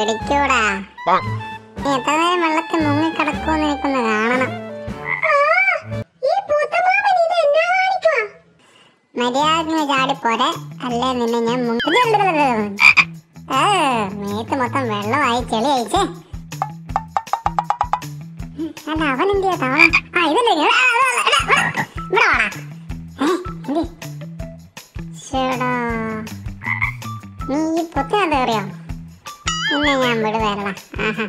പിടിക്കൂടാ നീ എത്ര നേരം വെള്ളത്തിൽ മുങ്ങി കിടക്കുമെന്ന് എനിക്കൊന്ന് കാണണം മര്യാദ ചാടി പോരെ അല്ലേ നിന്നെ ഞാൻ മുങ്ങി ഏ, മേത്ത് മൊത്തം വെള്ളമായി ചെളി അയച്ചേ ഉം, അല്ല അവൻ എന്തിയാ തവള ആ ഇതല്ലേ ഇത്? ആ, ആ, ആ, എടാ, എടാ, ഇവിടെ വാടാ ഏ, എന്തി? ശ്ശെടാ. നീ ഈ പൊത്തിനകത്ത് കയറിയോ നിന്നെ ഞാൻ വിടുവേരടാ ആഹാ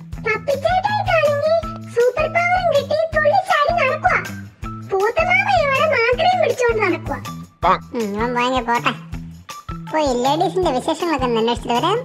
സൂപ്പർ പവറും കിട്ടി തുള്ളി ചാടി നടക്കുക പൂത്തമാമ ഇവിടെ മാത്രമേ പിടിച്ചോണ്ട് നടക്കുക ഉം, ഇവൻ പോയെങ്കിൽ പോട്ടെ പോയി ലേഡീസിന്റെ വിശേഷങ്ങളൊക്കെ ഒന്ന് അന്വേഷിച്ചിട്ട് വരാം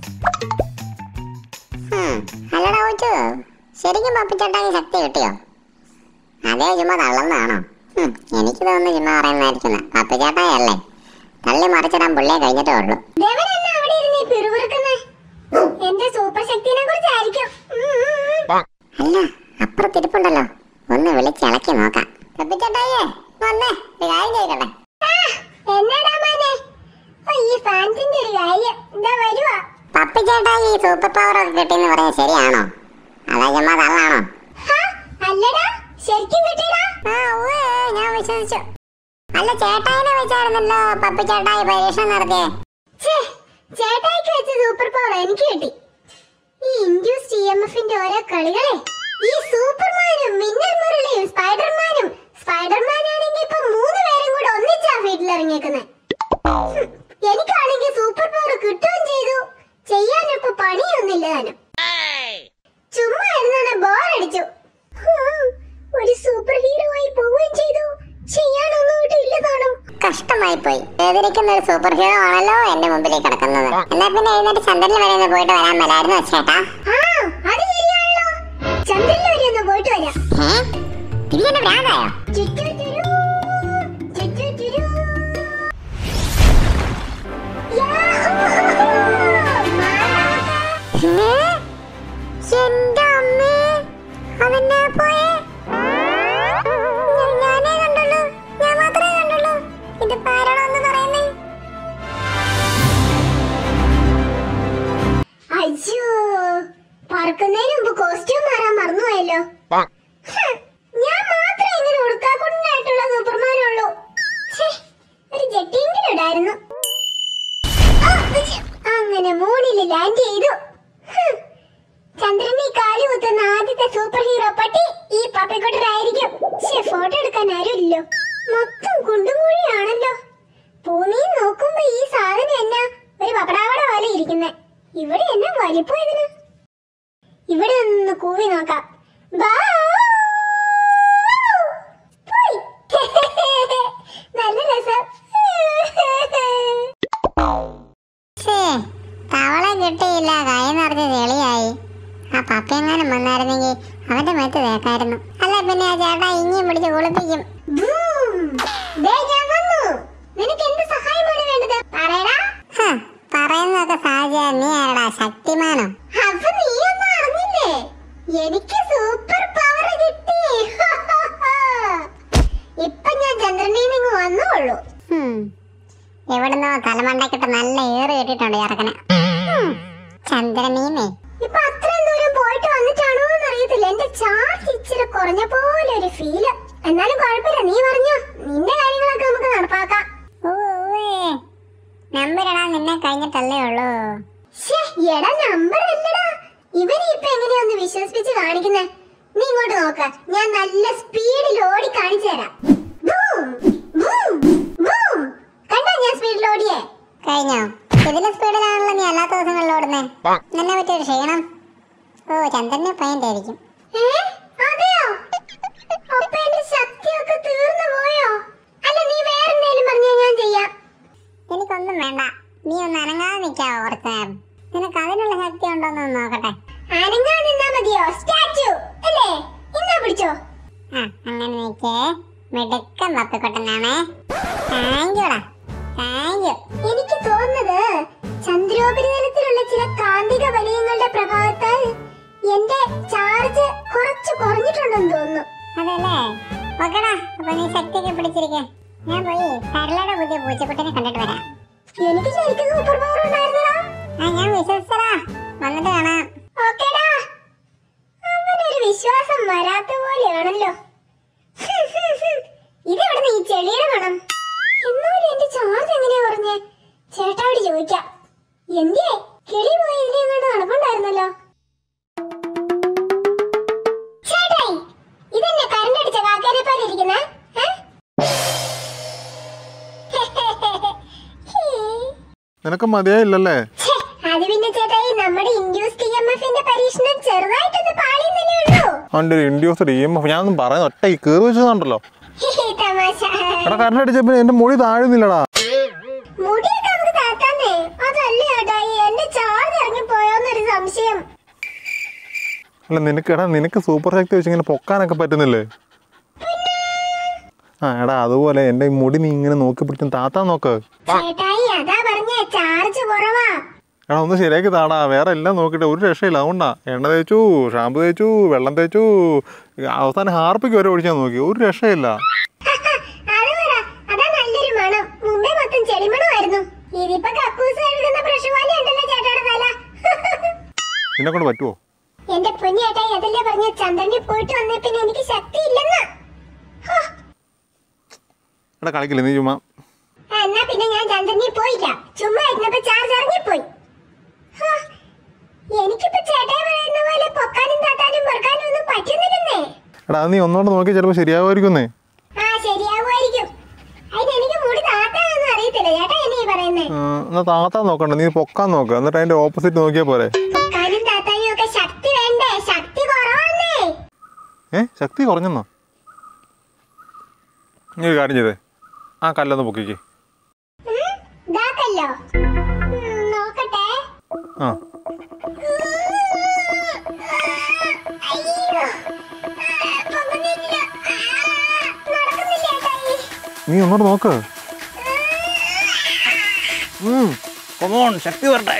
ഉം, അല്ലടാ ഓച്ചു ശരിക്കും പപ്പിച്ചേട്ടാക്ക് ശക്തി കിട്ടിയോ അതേ ചുമ്മാ തള്ളുന്നതാണോ ഉം, എനിക്ക് തോന്നുന്നു ചുമ്മാ പറയുന്നതായിരിക്കുന്ന പപ്പിച്ചേട്ടായല്ലേ തള്ളി മറിച്ചിടാൻ പുള്ളിയെ കഴിഞ്ഞിട്ടേ ഉള്ളൂ ദേവനെന്നാ അവിടെ ഇരുന്ന് ഈ പിറുപിറുക്കുന്നേ എന്റെ സൂപ്പർ ശക്തിനെ കുറിച്ചായിരിക്കും അല്ല അപ്പുറത്തിരിപ്പുണ്ടല്ലോ ഒന്ന് വിളിച്ച് ഇളക്കി നോക്കാം പപ്പിച്ചേട്ടായേ വന്നേ ഒരു കാര്യം ചോദിക്കട്ടെ എന്നാടാ മോനെ ഓ, ഈ ഫാൻസിന്റെ ഒരു കാര്യം എന്താ വരുവാ പപ്പിച്ചേട്ടായി ഈ സൂപ്പർ പവർ ഒക്കെ കിട്ടിയെന്ന് പറയാൻ ശരിയാണോ അതാ ചുമ്മാ തള്ളാണോ ഹാ, അല്ലടാ ശരിക്കും കിട്ടിയടാ ആ ഉവ്വ്, ഞാൻ വിശ്വസിച്ചു അല്ല ചേട്ടായിനെ വെച്ചായിരുന്നല്ലോ പപ്പി ചേട്ടായി പരീക്ഷ നടത്തിയേ ഛേ, ചേട്ടായിക്ക് വെച്ച സൂപ്പർ പവർ എനിക്ക് കിട്ടി ഈ ഇൻഡ്യൂസ് ടി എം എഫിന്റെ ഓരോ കളികളെ ഈ സൂപ്പർമാനും മിന്നൽ മുരളിയും സ്പൈഡർമാനും സ്പൈഡർമാൻ ആണെങ്കിൽ ഇപ്പൊ മൂന്ന് പേരും കൂടെ ഒന്നിച്ചാ ഫീൽഡിൽ ഇറങ്ങിയേക്കുന്നത് എനിക്കാണെങ്കിൽ സൂപ്പർ പവർ കിട്ടുകയും ചെയ്തു ചെയ്യാനിപ്പോ പണിയൊന്നുമില്ല താനും ചുമ്മാ ഇരുന്നാണ് ബോറടിച്ചു ഹും, ഒരു സൂപ്പർ ഹീറോ ആയി പോവുകയും ചെയ്തു ചെയ്യാനൊന്നും ഇവിടെ ഇല്ല താനും കഷ്ടമായി പോയി എതിരിക്കുന്ന ഒരു സൂപ്പർ ഹീറോ ആണല്ലോ എന്റെ മുമ്പിലേക്ക് കിടക്കുന്നത് എന്നാ പിന്നെ എഴുന്നേറ്റ് ചന്ദ്രനിൽ വരെ ഒന്ന് പോയിട്ട് വരാൻ മേലായിരുന്നു ചേട്ടാ ആ അത് ശരിയാണല്ലോ ചന്ദ്രനിൽ വരെ ഒന്ന് പോയിട്ട് വരാം ഏ ഇത് എന്നെ ഭ്രാന്തായോ ചുറ്റുചുരു, ചുറ്റുചുരു. യാഹൂ! മാറാത്ത ഏ? എന്റെ അമ്മേ അവന്നാ പോയേ ഞാൻ- ഞാനേ കണ്ടുള്ളൂ ഞാൻ മാത്രമേ കണ്ടുള്ളൂ ഇത് പാരണോന്ന് പറയുന്നേ അയ്യോ പറക്കുന്നതിന് മുമ്പ് കോസ്റ്റ്യൂം മാറാൻ മറന്നുപോയല്ലോ ഹ്, ഞാൻ മാത്രമേ ഇങ്ങനെ ഉടുക്കാക്കുണ്ടായിട്ടുള്ള സൂപ്പർമാനുള്ളൂ ഛേ, ഒരു ജെട്ടിയെങ്കിലും ഇടായിരുന്നു ആ, ഉയ്യ്. അങ്ങനെ മൂണിൽ ലാൻഡ് ചെയ്തു ഹ്, ചന്ദ്രനെ കാലി കുത്തുന്ന ആദ്യത്തെ സൂപ്പർ ഹീറോ പട്ടി ഈ പപ്പിക്കുട്ടനായിരിക്കും പക്ഷെ ഫോട്ടോ എടുക്കാൻ ആരുമില്ലോ മൊത്തം കുണ്ടും കുഴിയാണല്ലോ ഭൂമിയിൽ നോക്കുമ്പോ ഈ സാധനം എന്നാ ഒരു പപ്പടാവട പോലെ ഇരിക്കുന്നെ ഇവിടെ എന്നാ വലിപ്പം ഇതിന് ഇവിടെ നിന്ന് കൂവി നോക്കാം ബാ പോയി. നല്ല രസം ഛേ, തവള കിട്ടിയില്ല കൈ നിറച്ച് ചെളിയായി ആ പപ്പിയെങ്ങാനും വന്നായിരുന്നെങ്കിൽ അവന്റെ മേത്ത് തേക്കായിരുന്നു അല്ല പിന്നെ ആ ചേട്ടാ ഇനിയും പിടിച്ച് കുളിപ്പിക്കും ബൂം. ദേ ഞാൻ വന്നു നിനക്ക് എന്ത് സഹായമാണ് വേണ്ടത് പറയടാ ഹ, പറയുന്നതൊക്കെ സഹജ നീ ആരടാ ശക്തിമാനോ അപ്പൊ നീ ഒന്നും അറിഞ്ഞില്ലേ എനിക്ക് സൂപ്പർ പവർ കിട്ടി ഇപ്പൊ ഞാൻ ചന്ദ്രനിൽ നിന്ന് വന്നുള്ളൂ ഹും, എവിടുന്നോ തലമണ്ടക്കിട്ട് നല്ല ഏറ് കിട്ടിയിട്ടുണ്ട് ചെറുക്കന് ഹും, ചന്ദ്രമീമേ ഇപ്പൊ അത്രയും ദൂരം പോയിട്ട് വന്നിട്ടാണോ എന്നറിയത്തില്ല എന്റെ ചാർജ് ഇച്ചിരി കുറഞ്ഞ പോലെ ഒരു ഫീല് എന്നാലും കുഴപ്പമില്ല നീ പറഞ്ഞോ നിന്റെ കാര്യങ്ങളൊക്കെ നമുക്ക് നടപ്പാക്കാം നമ്പരടാ നിന്നെ കഴിഞ്ഞിട്ടല്ലേ ഉള്ളൂ ശ്ശേ, എടാ നമ്പർ അല്ലടാ ഇവനെ ഇപ്പൊ എങ്ങനെയാ ഒന്ന് വിശ്വസിപ്പിച്ച് കാണിക്കുന്നേ നീ ഇങ്ങോട്ട് നോക്ക ഞാൻ നല്ല സ്പീഡിൽ ഓടി കാണിച്ചു തരാം ബൂം, ബൂം, ബൂം. കണ്ടോ ഞാൻ സ്പീഡിൽ ഓടിയേ കഴിഞ്ഞോ ഇതിലെ സ്പീഡിലാണല്ലോ നീ അല്ലാത്ത ദിവസങ്ങളിൽ ഓടുന്നേ നിന്നെ പറ്റിയ ഒരു ക്ഷീണം ഓ ചന്ദ്രനെ പൈൻ്റെ ആയിരിക്കും ഏ? അതെയോ അപ്പൊ എന്റെ ശക്തിയൊക്കെ തീർന്നു പോയോ അല്ല നീ വേറെന്തേലും പറഞ്ഞാ ഞാൻ ചെയ്യാം എനിക്കൊന്നും വേണ്ട നീ ഒന്ന് അനങ്ങാതെ നിൽക്കാവോ കുറച്ച് നേരം നിനക്ക് അതിനുള്ള ശക്തി ഉണ്ടോന്ന് ഒന്ന് നോക്കട്ടെ അനങ്ങാൻ നിന്നാ മതിയോ സ്റ്റാച്ചു അല്ലേ ഇന്നാ പിടിച്ചോ ആ അങ്ങനെ നിൽക്കേ മിടുക്കൻ പപ്പിക്കൊട്ടനാണേ താങ്ക് യുടാ താങ്ക് യു എനിക്ക് തോന്നുന്നത് ചന്ദ്രോപരിതലത്തിലുള്ള ചില കാന്തിക വലയങ്ങളുടെ പ്രഭാവത്താൽ എന്റെ ചാർജ് കുറച്ച് കുറഞ്ഞിട്ടുണ്ടെന്ന് തോന്നുന്നു അതല്ലേ ഓക്കെടാ അപ്പൊ നീ ശക്തിയൊക്കെ പിടിച്ചിരിക്കേ ഞാൻ പോയി സരളയുടെ പുതിയ പൂച്ചക്കുട്ടിനെ കണ്ടിട്ട് വരാം എനിക്ക് ശരിക്കും സൂപ്പർ പവർ ഉണ്ടായിരുന്നടാ ആ ഞാൻ വിശ്വസിച്ചടാ വന്നിട്ട് കാണാം ഓക്കേടാ അവനൊരു വിശ്വാസം വരാത്ത പോലെയാണല്ലോ ഹും, ഹും, ഹും. ഇതെവിടുന്ന് ഈ ചെളിയുടെ മണം എന്നാലും എന്റെ ചാർജ് എങ്ങനെയാ പറഞ്ഞേ ചേട്ടായോട് ചോദിക്കാം എന്തേ കിളി പോയി ഇതിനെ കൊണ്ട് നടപ്പുണ്ടായിരുന്നല്ലോ ചേട്ടായി ഇതെന്നെ കരണ്ട് അടിച്ച കാക്കേനെ പോലെ ഇരിക്കുന്നേ നിനക്ക് മതിയായില്ലല്ലേ അത് പിന്നെ ചേട്ടായി നമ്മുടെ ഇൻഡ്യൂസ് ടി എം എഫിന്റെ പരീക്ഷണം ചെറുതായിട്ടൊന്ന് പാളിയെന്നേ ഉള്ളൂ അവൻ്റെ ഒരു ഇൻഡ്യൂസർ ഇ എം എഫ് ഞാനൊന്നും പറയുന്ന ഒറ്റ ഈ കയറി വെച്ചതുണ്ടല്ലോ തമാശ എടാ കറണ്ട് അടിച്ചപ്പോൾ എൻ്റെ മുടി താഴുന്നില്ലടാ മുടിയൊക്കെ നമുക്ക് താത്താന്നേ അതല്ല ചേട്ടായി എന്റെ ചാർജ് ഇറങ്ങി പോയോന്നൊരു സംശയം അല്ല നിനക്ക് എടാ നിനക്ക് സൂപ്പർ ശക്തി വെച്ച് ഇങ്ങനെ പൊക്കാനൊക്കെ പറ്റുന്നില്ലേ ആ എടാ അതുപോലെ എൻ്റെ ഈ മുടി നീ ഇങ്ങനെ നോക്കി പിടിച്ചും താത്താൻ നോക്ക് ചേട്ടായി അതാ പറഞ്ഞേ ചാർജ് കുറവാ എടാ ഒന്ന് ശരിയാക്കി താടാ വേറെ എല്ലാം നോക്കിയിട്ട് ഒരു രക്ഷയില്ല അതുകൊണ്ടാ എണ്ണ തേച്ചു ഷാമ്പു തേച്ചു വെള്ളം തേച്ചു അവസാനം ഹാർപ്പിക്ക് വരെ ഒഴിച്ചാൽ നോക്കി ഒരു രക്ഷയില്ല അത് പറ അതാ നല്ലൊരു മണം മുമ്പേ മൊത്തം ചെളിമണമായിരുന്നു ഇതിപ്പോ കക്കൂസ് കഴുകുന്ന ബ്രഷ് പോലെ ഉണ്ടല്ലോ ചേട്ടായുടെ തല നിന്നെ കൊണ്ട് പറ്റുമോ എന്റെ പൊന്നി ചേട്ടായി അതല്ലേ പറഞ്ഞ ചന്ദ്രനിൽ പോയിട്ട് വന്നേ പിന്നെ എനിക്ക് ശക്തി ഇല്ലെന്ന് ഹോ, എടാ കളിക്കില്ല നീ ചുമ്മാ ആ, എന്നാ പിന്നെ ഞാൻ ചന്ദ്രനിൽ പോയില്ല ചുമ്മാ ഇരുന്നപ്പോ ചാർജ് ഇറങ്ങിപ്പോയി ഹോ, എനിക്കിപ്പോ ചേട്ടായി പറയുന്ന പോലെ പൊക്കാനും താത്താനും പെറുക്കാനും ഒന്നും പറ്റുന്നില്ലെന്നേ എടാ അത് നീ ഒന്നോട്ട് നോക്കി ചിലപ്പോൾ ശരിയാവുമായിരിക്കുന്നേ ആ ശരിയാവുമായിരിക്കും അതിന് എനിക്ക് മുടി താത്താനൊന്നും അറിയത്തില്ല ചേട്ടാ എന്നെ ഈ പറയുന്നേ എന്നാൽ താത്താൻ നോക്കണ്ട നീ പൊക്കാൻ നോക്ക് എന്നിട്ട് അതിൻ്റെ ഓപ്പോസിറ്റ് നോക്കിയാൽ പോരെ പൊക്കാനും താത്താനും ഒക്കെ ശക്തി വേണ്ടേ ശക്തി കുറവാന്നേ ഏ ശക്തി കുറഞ്ഞെന്നോ നീ ഒരു കാര്യം ചെയ്തേ ആ കല്ലൊന്ന് പൊക്കിക്ക് ഉം, ഇതാക്കല്ലോ ഉം, നോക്കട്ടെ ആ അയ്യോ ആ, പൊങ്ങുന്നില്ല. ആ, നടക്കുന്നില്ല ചേട്ടായി നീ ഒന്നോട്ട് നോക്ക് കൊമോൺ ശക്തി വരട്ടെ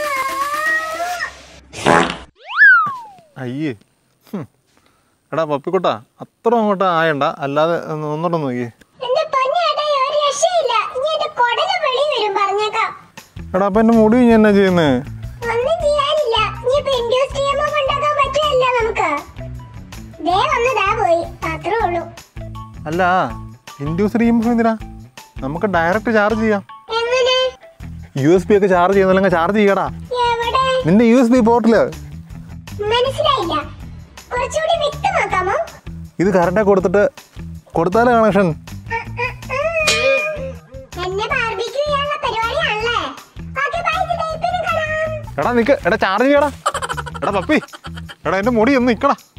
അയ്യേ ഹും. എടാ പപ്പിക്കുട്ടാ അത്ര അങ്ങോട്ട് ആയണ്ട അല്ലാതെ ഒന്ന് ഒന്നോട്ട് നോക്കി എന്റെ പൊന്നു ചേട്ടായി ഒരു രക്ഷയില്ല ഇനി എന്റെ കൊടല് വെളി വരും പറഞ്ഞേക്കാം എടാ അപ്പം എൻ്റെ മുടി ഇനി എന്നാ ചെയ്യുന്നത് ഒന്നും ചെയ്യാനില്ല ഇനിയിപ്പോ ഇൻഡ്യൂസ് ചെയ്യുമ്പോ കൊണ്ടാക്കാൻ പറ്റുമല്ലോ നമുക്ക് ദേ വന്നതാ പോയി അത്രേ ഉള്ളൂ അല്ല ഇൻഡ്യൂസർ ചെയ്യുമ്പോൾ എന്തിനാ നമുക്ക് ഡയറക്റ്റ് ചാർജ് ചെയ്യാം എങ്ങനെ യു എസ് ബി ഒക്കെ ചാർജ് ചെയ്യുന്നില്ലെങ്കിൽ ചാർജ് ചെയ്യടാ എവിടെ നിന്റെ യു എസ് ബി പോർട്ടില് മനസ്സിലായില്ല കുറച്ചുകൂടി വ്യക്തമാക്കാമോ ഇത് കറണ്ടെ കൊടുത്തിട്ട് കൊടുത്താലേ കണക്ഷൻ ആ, ആ, ആ. എന്നെ ബാർബിക്യൂ ചെയ്യാനുള്ള പരിപാടിയാണല്ലേ ഓക്കേ, ബൈ, ജിതേ, പിന്നെ കാണാം എടാ നിക്ക് എടാ ചാർജ് ചെയ്യടാ എടാ പപ്പി എടാ എൻ്റെ മുടി ഒന്ന് നിക്കടാ